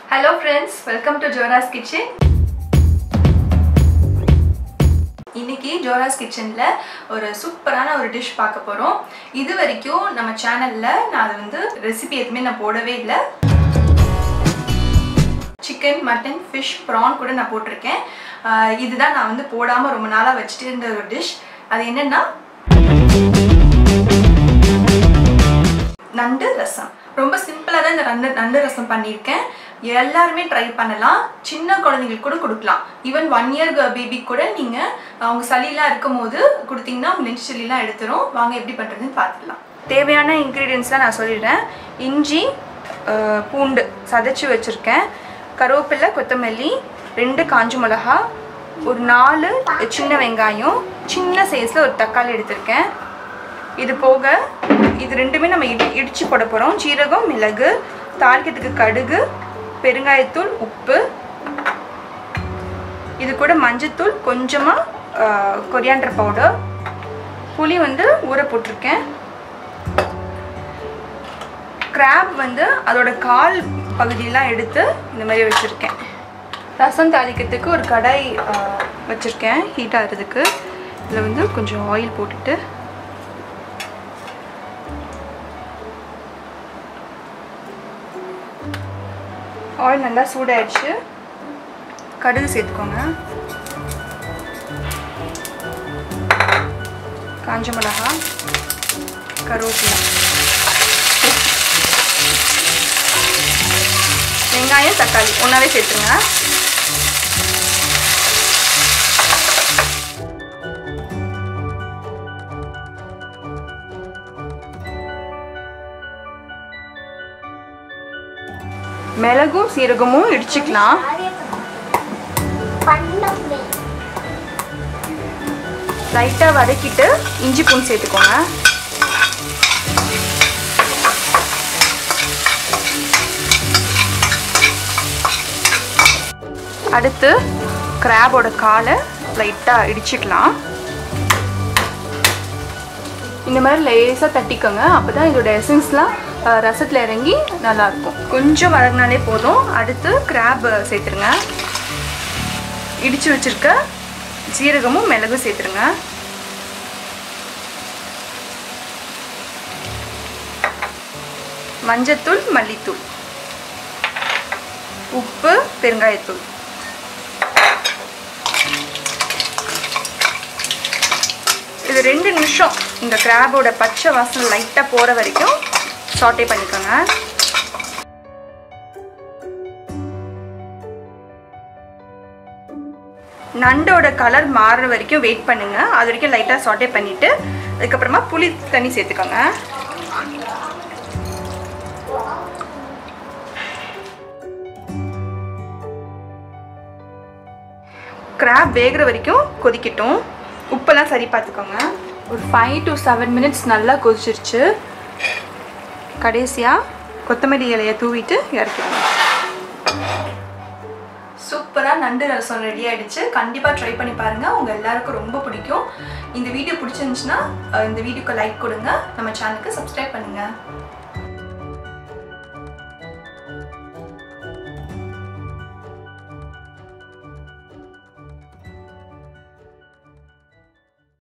hello friends welcome to Joras kitchen இன்னைக்கு ஜோராஸ் கிச்சனில் ஒரு சூப்பரான ஒரு டிஷ் பார்க்க போகிறோம் இது வரைக்கும் நம்ம சேனலில் நான் அது வந்து ரெசிபி எதுவுமே நான் போடவே இல்லை சிக்கன் மட்டன் ஃபிஷ் ப்ரான் கூட நான் போட்டிருக்கேன் ஆஹ் இதுதான் நான் வந்து போடாமல் ரொம்ப நாளாக வச்சுட்டு இருந்த ஒரு டிஷ் அது என்னென்னா நண்டு ரசம் ரொம்ப சிம்பிளாக தான் இந்த நண்டு நண்டு ரசம் பண்ணியிருக்கேன் எல்லாருமே ட்ரை பண்ணலாம் சின்ன குழந்தைங்களுக்கு கூட கொடுக்கலாம் ஈவன் ஒன் இயர் பேபி கூட நீங்கள் அவங்க சளிலாம் இருக்கும் போது கொடுத்தீங்கன்னா அவங்க நெஞ்சு சளிலாம் எடுத்துரும் வாங்க எப்படி பண்ணுறதுன்னு பார்த்துக்கலாம் தேவையான இன்க்ரீடியன்ஸ்லாம் நான் சொல்லிடுறேன் இஞ்சி அஹ், பூண்டு சதைச்சி வச்சுருக்கேன் கருவேப்பிலை கொத்தமல்லி ரெண்டு காஞ்ச மிளகா ஒரு நாலு சின்ன வெங்காயம் சின்ன சைஸில் ஒரு தக்காளி எடுத்திருக்கேன் இது போக இது ரெண்டுமே நம்ம இடி இடித்து போட போகிறோம் சீரகம் மிளகு தாளிக்கிறதுக்கு கடுகு பெருங்காயத்தூள் உப்பு இது கூட மஞ்சத்தூள் கொஞ்சமாக கொரியாண்டர் பவுடர் புளி வந்து ஊற போட்டிருக்கேன் கிராப் வந்து அதோட கால் பகுதியெல்லாம் எடுத்து இந்த மாதிரி வச்சுருக்கேன் ரசம் தாளிக்கிறதுக்கு ஒரு கடாய் ஆஹ், வச்சுருக்கேன் ஹீட் ஆகிறதுக்கு இதில் வந்து கொஞ்சம் ஆயில் போட்டுட்டு ஆயில் நல்லா சூடாயிடுச்சு கடுகு சேர்த்துக்கோங்க காஞ்ச மிளகா கருவேப்பிலை வெங்காயம் தக்காளி ஒன்றாவே சேர்த்துருங்க மிளகும் சீரகமும் இடிச்சுக்கலாம் லைட்டாக வதக்கிட்டு இஞ்சி பூண்டு சேர்த்துக்கோங்க அடுத்து கிராபோட காலை லைட்டாக இடிச்சுக்கலாம் இந்த மாதிரி லேசாக தட்டிக்கோங்க அப்போ தான் இதோட எசன்ஸ்லாம் ரசத்தில் இறங்கி நல்லாயிருக்கும் கொஞ்சம் வதங்கினாலே போதும் அடுத்து கிராப் சேர்த்துருங்க இடித்து வச்சுருக்க சீரகமும் மிளகும் சேர்த்துருங்க மஞ்சத்தூள் மல்லித்தூள் உப்பு பெருங்காயத்தூள் இது ரெண்டு நிமிஷம் இந்த கிராபோட பச்சை வாசனை லைட்டாக போகிற வரைக்கும் சாட்டே பண்ணிக்கோங்க நண்டோட கலர் மாறுற வரைக்கும் வெயிட் பண்ணுங்க அது வரைக்கும் லைட்டாக சாட்டே பண்ணிட்டு அதுக்கப்புறமா புளி தண்ணி சேர்த்துக்கோங்க கிராப் வேகிற வரைக்கும் கொதிக்கட்டும் உப்பெல்லாம் சரி பார்த்துக்கோங்க ஒரு ஃபைவ் டு செவன் மினிட்ஸ் நல்லா கொதிச்சிருச்சு கடைசியாக கொத்தமல்லி இலையை தூவிட்டு இறக்கிடுங்க சூப்பராக நண்டு ரசம் ரெடி ஆயிடுச்சு கண்டிப்பாக ட்ரை பண்ணி பாருங்கள் உங்கள் எல்லாருக்கும் ரொம்ப பிடிக்கும் இந்த வீடியோ பிடிச்சிருந்துச்சுன்னா அஹ், இந்த வீடியோக்கு லைக் கொடுங்க நம்ம சேனலுக்கு சப்ஸ்கிரைப் பண்ணுங்கள்